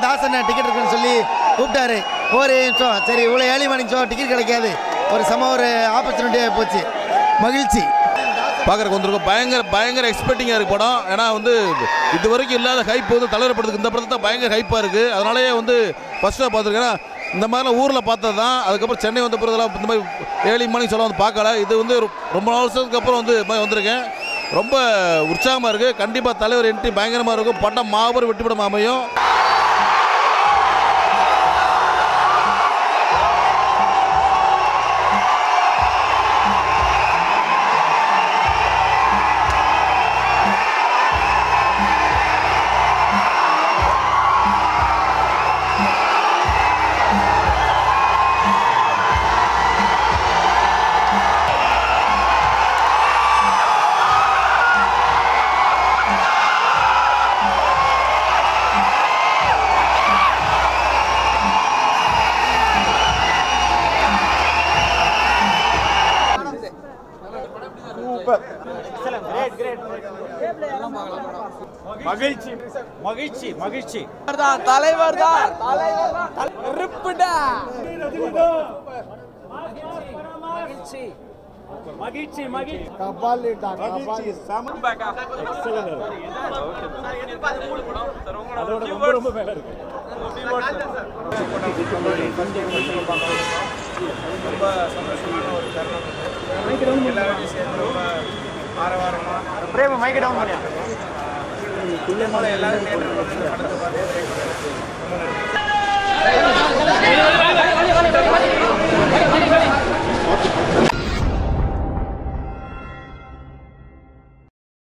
தாசன் ticket இருக்குன்னு சொல்லி கூப்பிட்டாரு ஒரு நிமிஷம் சரி இவ்வளோ ஏழை மணிச்சோம் டிக்கெட் கிடைக்காது ஒரு சம ஒரு ஆப்பர்ச்சுனிட்டியாக போச்சு மகிழ்ச்சி பார்க்குறக்கு வந்திருக்கோம் பயங்கர பயங்கர எக்ஸ்பெக்டிங்காக இருக்கு படம் ஏன்னா வந்து இது வரைக்கும் இல்லாத ஹைப் வந்து தலைவர் படத்துக்கு இந்த படத்துக்கு தான் பயங்கர ஹைப்பாக இருக்குது அதனாலேயே வந்து ஃபஸ்ட்டாக பார்த்துருக்கேன் இந்த மாதிரிலாம் ஊரில் பார்த்தது தான் அதுக்கப்புறம் சென்னை வந்த பிறகுலாம் இந்த மாதிரி ஏழு மணிக்கு சொல்ல வந்து பார்க்கல இது வந்து ரொ- ரொம்ப நாள் வருஷத்துக்கு அப்புறம் வந்து இது மாதிரி வந்திருக்கேன் ரொம்ப உற்சாகமாக இருக்குது கண்டிப்பாக தலைவர் என்ட்ரி பயங்கரமாக இருக்கும் படம் மாபெரும் வெற்றி படம் அமையும் மகிழ்ச்சி மகிழ்ச்சி மகிழ்ச்சி தலைவர் தான் தலைவர் தான் இருப்புடா மகிழ்ச்சி மகிழ்ச்சி கபாலிடா மகிழ்ச்சி செம Excellent. அதோட ரொம்ப ரொம்ப மேல இருக்கு பிரேம மைக் டவுன் பண்ணியா எல்லாரும்